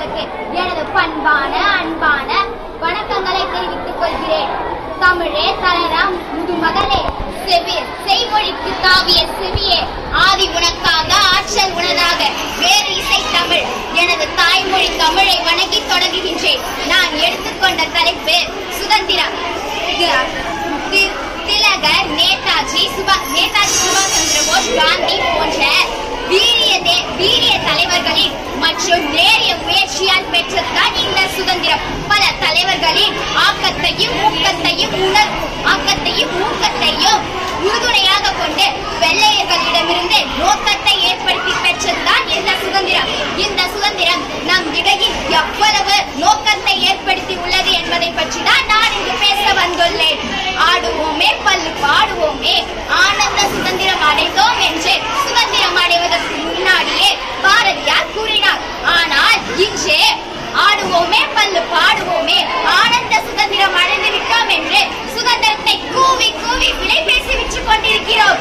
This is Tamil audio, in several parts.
தலைவர்களுக்கு எனது பண்பான அன்பான வணக்கங்களை தெரிவித்துக் கொள்கிறேன் தமிழே தளராம் முதுமகளே செவி செய்மொழிக்கு தாவிய செவியே ஆதி உனக்காக ஆற்றல் உனதாக வேறு இசை தமிழ் எனது தாய்மொழி தமிழை வணங்கி தொடங்குகின்றேன் நான் எடுத்துக்கொண்ட தலைப்பு சுதந்திரம் தி- திலகர் நேதாஜி சுபா நேதாஜி சுபாஷ் சந்திர போஸ் காந்தி போன்ற வீரிய தே- வீரிய தலைவர்களின் மற்றும் நேரிய முயற்சியால் பெற்றதுதான் இந்த சுதந்திரம் பல தலைவர்களின் ஆக்கத்தையும் ஊக்கத்தையும் உணர் ஆக்கத்தையும் ஊக்கத்தையும் உறுதுணையாக கொண்டு வெள்ளையர்களிடமிருந்து நோக்கத்தை ஏற்படுத்தி பெற்றதுதான் இந்த சுதந்திரம் இந்த சுதந்திரம் நம் இடையில் எவ்வளவு நோக்கத்தை ஏற்படுத்தி உள்ளது என்பதை பற்றி தான் நான் இங்கு பேச வந்துள்ளேன் ஆடுவோமே பல்லு பாடுவோமே ஆனந்த சுதந்திரம் அடைந்தோம் என்று சுதந்திரம் அடைவதற்கு முன்னாடியே பாரதியார் கூறினார் ஆனால் இன்று ஆடுவோமே பல்லு பாடுவோமே ஆனந்த சுதந்திரம் அடைந்து விட்டோம் என்று சுதந்திரத்தை கூவி கூவி விலை பேசி விற்றுக் கொண்டிருக்கிறோம்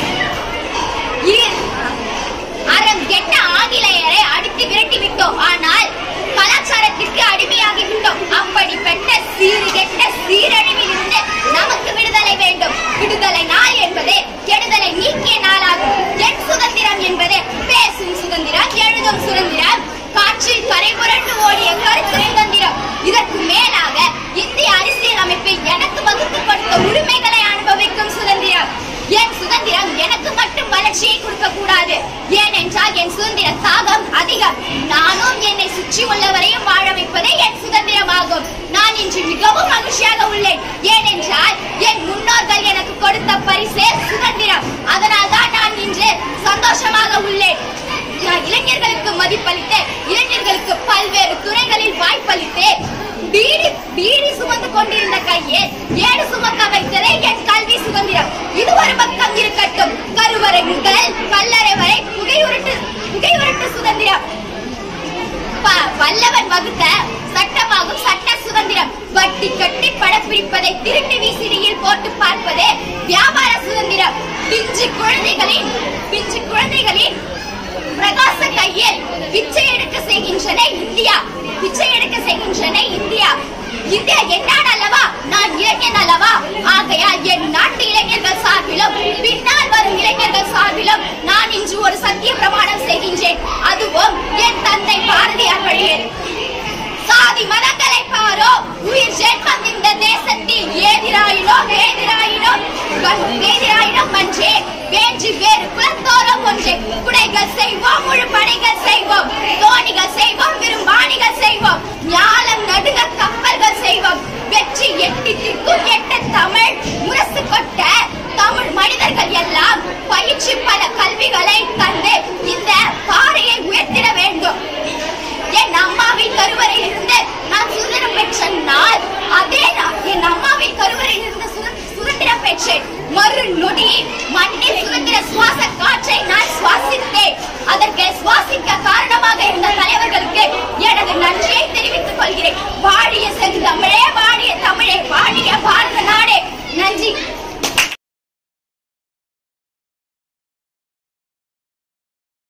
இ- அறம் கெட்ட ஆங்கிலேயரை அடித்து விரட்டி விட்டோம் ஆனால் கலாச்சாரத்திற்கு அடிமையாகி விட்டோம் அப்படிப்பட்ட சீறு கெட்ட சீரழிவில் இருந்து நமக்கு விடுதலை வேண்டும் விடுதலை நாள் என்பது கெடுதலை நீக்கிய நாளாகும் என் சுதந்திரம் என்பது பேசும் சுதந்திரம் எழுதும் சுதந்திரம் காற்றில் கரை புரண்டு ஓடிய கருத்து சுதந்திரம் இதற்கு மேலாக இந்திய அரசியல் அமைப்பில் எனக்கு வகுத்து கொடுத்த உரிமைகளை அனுபவிக்கும் சுதந்திரம் என் சுதந்திரம் எனக்கு மட்டும் வளர்ச்சியை கொடுக்க கூடாது ஏனென்றால் என் சுதந்திர தாகம் அதிகம் நானும் என்னை சுற்றி உள்ளவரையும் வாழ வைப்பதே என் சுதந்திரமாகும் நான் இன்று மிகவும் மகிழ்ச்சியாக உள்ளேன் ஏனென்றால் என் முன்னோர்கள் எனக்கு கொடுத்த பரிசே சுதந்திரம் அதனால் தான் நான் இன்று சந்தோஷமாக உள்ளேன் நான் இளைஞர்களுக்கு மதிப்பளித்து இளைஞர்களுக்கு பல்வேறு துறைகளில் வாய்ப்பளித்து பீடி பீடி சுமந்து கொண்டிருந்த கையை ஏடு சுமக்க வைத்ததே என் கல்வி சுதந்திரம் இது ஒரு பக்கம் இருக்கட்டும் கருவறை முதல் கல்லறை வரை புகையுருட்டு புகையுருட்டு சுதந்திரம் ப- வல்லவன் வகுத்த சட்டமாகும் சட்ட சுதந்திரம் வட்டி கட்டி படப்பிடிப்பதை திருட்டு விசிறியில் போட்டு பார்ப்பதே வியாபார சுதந்திரம் பிஞ்சு குழந்தைகளின் பிஞ்சு குழந்தைகளின் பிரகாச கையில் பிச்சை எடுக்க செய்கின்றன இந்தியா பிச்சை எடுக்க செய்கின்றன இந்தியா இந்தியா என்னான் அல்லவா நான் இளைஞன் அல்லவா ஆகையால் என் நாட்டு இளைஞர்கள் சார்பிலும் பின்னால் வரும் இளைஞர்கள் சார்பிலும் நான் இன்று ஒரு சத்திய பிரமாணம் செய்கின்றேன் அதுவும் என் தந்தை பாரதியார் வழியில் சாதி மதங்களை பாரோ உயிர் ஜென்மம் இந்த தேசத்தில் ஏதிராயினோ வேதிராயினோ வேதிராயினோ மன்றே வேற்றி வேறு குலத்தோரம் ஒன்றே குடைகள் செய்வோம் முழு படைகள் செய்வோம் தோணிகள் செய்வோம் விரும்பாணிகள் செய்வோம் ஞாலம் நடுக கப்பல்கள் செய்வோம் வெற்றி எட்டி திக்கும் எட்ட தமிழ் முரசு கொட்ட தமிழ் மனிதர்கள் எல்லாம் பயிற்சி பல கல்விகளை தந்து இந்த பாறையை உயர்த்திட வேண்டும் என் அம்மாவின் கருவறையில் இருந்து நான் சுதந்திரம் பெற்ற நாள் அதே நாள் என் அம்மாவின் கருவறையில் இருந்து சுத- சுதந்திரம் பெற்றேன் மறு நொடி மண்ணில் சுதந்திர சுவாச காற்றை நான் சுவாசித்தேன் அதற்கு சுவாசிக்க காரணமாக இருந்த தலைவர்களுக்கு